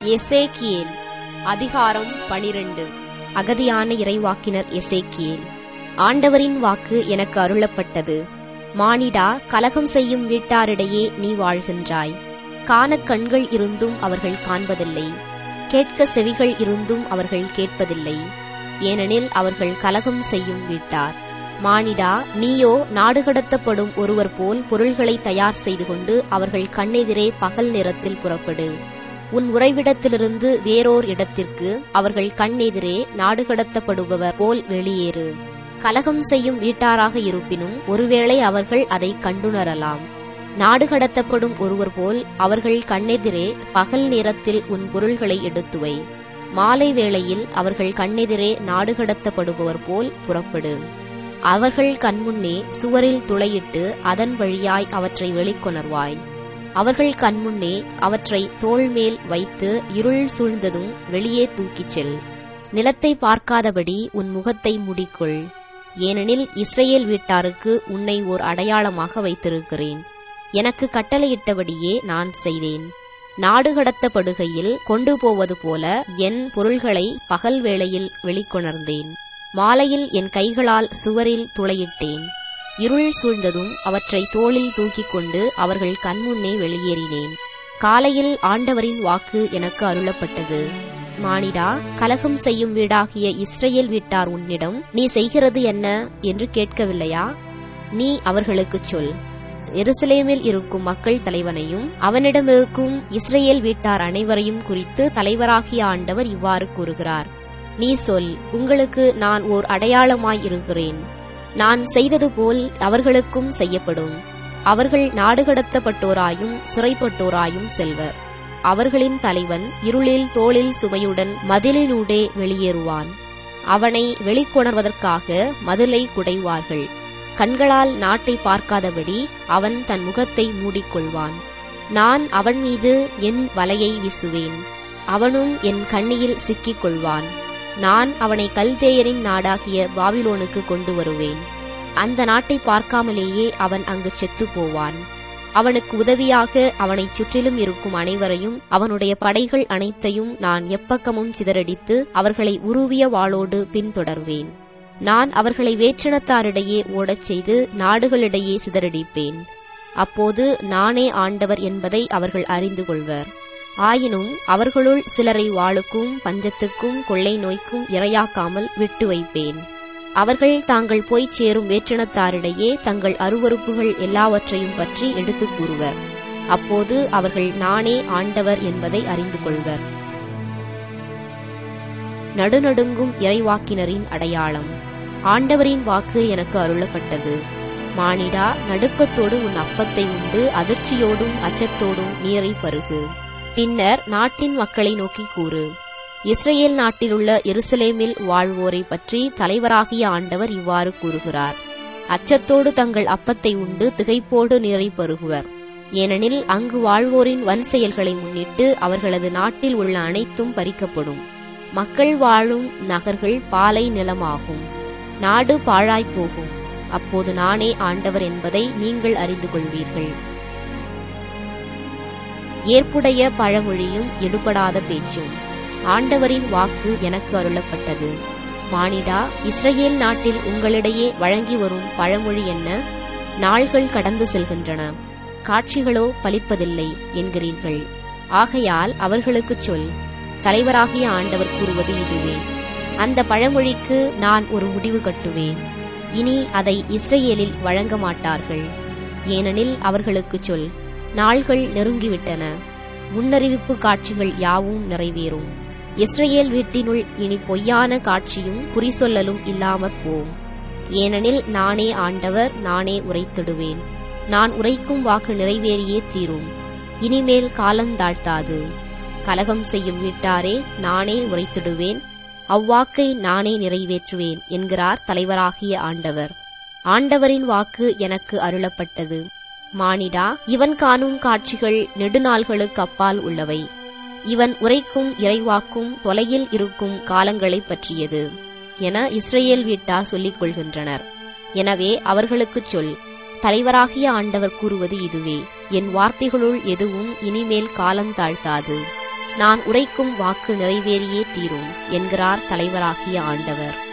எசேக்கியேல் அதிகாரம் பனிரெண்டு அகதியான இறைவாக்கினர் எசேக்கியேல் ஆண்டவரின் வாக்கு எனக்கு அருளப்பட்டது மானிடா கலகம் செய்யும் வீட்டாரிடையே நீ வாழ்கின்றாய் காணக் கண்கள் இருந்தும் அவர்கள் காண்பதில்லை கேட்க செவிகள் இருந்தும் அவர்கள் கேட்பதில்லை ஏனெனில் அவர்கள் கலகம் செய்யும் வீட்டார் மானிடா நீயோ நாடு கடத்தப்படும் ஒருவர் போல் பொருள்களை தயார் செய்து கொண்டு அவர்கள் கண்ணெதிரே பகல் நேரத்தில் புறப்படு உன் உறைவிடத்திலிருந்து வேறோர் இடத்திற்கு அவர்கள் கண்ணெதிரே நாடு கடத்தப்படுபவர் போல் வெளியேறு கலகம் செய்யும் வீட்டாராக இருப்பினும் ஒருவேளை அவர்கள் அதை கண்டுணரலாம் நாடு கடத்தப்படும் ஒருவர் போல் அவர்கள் கண்ணெதிரே பகல் நேரத்தில் உன் பொருள்களை எடுத்துவை மாலை வேளையில் அவர்கள் கண்ணெதிரே நாடு கடத்தப்படுபவர் போல் புறப்படு அவர்கள் கண்முன்னே சுவரில் துளையிட்டு அதன் வழியாய் அவற்றை வெளிக்கொணர்வாய் அவர்கள் கண்முன்னே அவற்றை தோள்மேல் வைத்து இருள் சூழ்ந்ததும் வெளியே தூக்கிச் செல் நிலத்தை பார்க்காதபடி உன் முகத்தை முடிக்கொள் ஏனெனில் இஸ்ரேல் வீட்டாருக்கு உன்னை ஓர் அடையாளமாக வைத்திருக்கிறேன் எனக்கு கட்டளையிட்டபடியே நான் செய்தேன் நாடு கடத்தப்படுகையில் கொண்டு போவது போல என் பொருள்களை பகல் வேளையில் வெளிக்கொணர்ந்தேன் மாலையில் என் கைகளால் சுவரில் துளையிட்டேன் இருள் சூழ்ந்ததும் அவற்றை தோளில் தூக்கிக் கொண்டு அவர்கள் கண்முன்னே வெளியேறினேன் காலையில் ஆண்டவரின் வாக்கு எனக்கு அருளப்பட்டது மானிடா கலகம் செய்யும் வீடாகிய இஸ்ரேல் வீட்டார் உன்னிடம் நீ செய்கிறது என்ன என்று கேட்கவில்லையா நீ அவர்களுக்குச் சொல் எருசலேமில் இருக்கும் மக்கள் தலைவனையும் அவனிடம் இருக்கும் இஸ்ரேல் வீட்டார் அனைவரையும் குறித்து தலைவராகிய ஆண்டவர் இவ்வாறு கூறுகிறார் நீ சொல் உங்களுக்கு நான் ஓர் அடையாளமாய் இருக்கிறேன் நான் செய்தது போல் அவர்களுக்கும் செய்யப்படும் அவர்கள் நாடு கடத்தப்பட்டோராயும் சிறைப்பட்டோராயும் செல்வர் அவர்களின் தலைவன் இருளில் தோளில் சுமையுடன் மதிலினூடே வெளியேறுவான் அவனை வெளிக்கொணர்வதற்காக மதிலை குடைவார்கள் கண்களால் நாட்டை பார்க்காதபடி அவன் தன் முகத்தை மூடிக்கொள்வான் நான் அவன் மீது என் வலையை வீசுவேன் அவனும் என் கண்ணியில் சிக்கிக் கொள்வான் நான் அவனை கல்தேயரின் நாடாகிய பாபிலோனுக்கு கொண்டு வருவேன் அந்த நாட்டை பார்க்காமலேயே அவன் அங்கு செத்துப் போவான் அவனுக்கு உதவியாக அவனைச் சுற்றிலும் இருக்கும் அனைவரையும் அவனுடைய படைகள் அனைத்தையும் நான் எப்பக்கமும் சிதறடித்து அவர்களை உருவிய வாளோடு பின்தொடர்வேன் நான் அவர்களை வேற்றினத்தாரிடையே ஓடச் செய்து நாடுகளிடையே சிதறடிப்பேன் அப்போது நானே ஆண்டவர் என்பதை அவர்கள் அறிந்து கொள்வர் ஆயினும் அவர்களுள் சிலரை வாளுக்கும் பஞ்சத்துக்கும் கொள்ளை நோய்க்கும் இரையாக்காமல் விட்டு வைப்பேன் அவர்கள் தாங்கள் போய்ச் சேரும் வேற்றினத்தாரிடையே தங்கள் அருவறுப்புகள் எல்லாவற்றையும் பற்றி எடுத்துக் கூறுவர் அப்போது அவர்கள் நானே ஆண்டவர் என்பதை அறிந்து கொள்வர் நடுநடுங்கும் இறைவாக்கினரின் அடையாளம் ஆண்டவரின் வாக்கு எனக்கு அருளப்பட்டது மானிடா நடுக்கத்தோடு உன் அப்பத்தை உண்டு அதிர்ச்சியோடும் அச்சத்தோடும் நீரை பருகு பின்னர் நாட்டின் மக்களை நோக்கி கூறு இஸ்ரேல் நாட்டிலுள்ள எருசலேமில் வாழ்வோரை பற்றி தலைவராகிய ஆண்டவர் இவ்வாறு கூறுகிறார் அச்சத்தோடு தங்கள் அப்பத்தை உண்டு திகைப்போடு நீரை பருகுவர் ஏனெனில் அங்கு வாழ்வோரின் வன் செயல்களை முன்னிட்டு அவர்களது நாட்டில் உள்ள அனைத்தும் பறிக்கப்படும் மக்கள் வாழும் நகர்கள் பாலை நிலமாகும் நாடு பாழாய்ப் போகும் அப்போது நானே ஆண்டவர் என்பதை நீங்கள் அறிந்து கொள்வீர்கள் ஏற்புடைய பழமொழியும் எடுபடாத பேச்சும் ஆண்டவரின் வாக்கு எனக்கு அருளப்பட்டது மானிடா இஸ்ரேல் நாட்டில் உங்களிடையே வழங்கி வரும் பழமொழி என்ன நாள்கள் கடந்து செல்கின்றன காட்சிகளோ பலிப்பதில்லை என்கிறீர்கள் ஆகையால் அவர்களுக்குச் சொல் தலைவராகிய ஆண்டவர் கூறுவது இதுவே அந்த பழமொழிக்கு நான் ஒரு முடிவு கட்டுவேன் இனி அதை இஸ்ரேலில் வழங்க மாட்டார்கள் ஏனெனில் அவர்களுக்குச் சொல் நாள்கள் நெருங்கிவிட்டன முன்னறிவிப்பு காட்சிகள் யாவும் நிறைவேறும் இஸ்ரேல் வீட்டினுள் இனி பொய்யான காட்சியும் குறிசொல்லலும் இல்லாமற் போம் ஏனெனில் நானே ஆண்டவர் நானே உரைத்திடுவேன் நான் உரைக்கும் வாக்கு நிறைவேறியே தீரும் இனிமேல் காலந்தாழ்த்தாது கலகம் செய்யும் வீட்டாரே நானே உரைத்திடுவேன் அவ்வாக்கை நானே நிறைவேற்றுவேன் என்கிறார் தலைவராகிய ஆண்டவர் ஆண்டவரின் வாக்கு எனக்கு அருளப்பட்டது மானிடா இவன் காணும் காட்சிகள் நெடுநாள்களுக்கு அப்பால் உள்ளவை இவன் உரைக்கும் இறைவாக்கும் தொலையில் இருக்கும் காலங்களைப் பற்றியது என இஸ்ரேல் வீட்டார் சொல்லிக் கொள்கின்றனர் எனவே அவர்களுக்குச் சொல் தலைவராகிய ஆண்டவர் கூறுவது இதுவே என் வார்த்தைகளுள் எதுவும் இனிமேல் காலம் தாழ்த்தாது நான் உரைக்கும் வாக்கு நிறைவேறியே தீரும் என்கிறார் தலைவராகிய ஆண்டவர்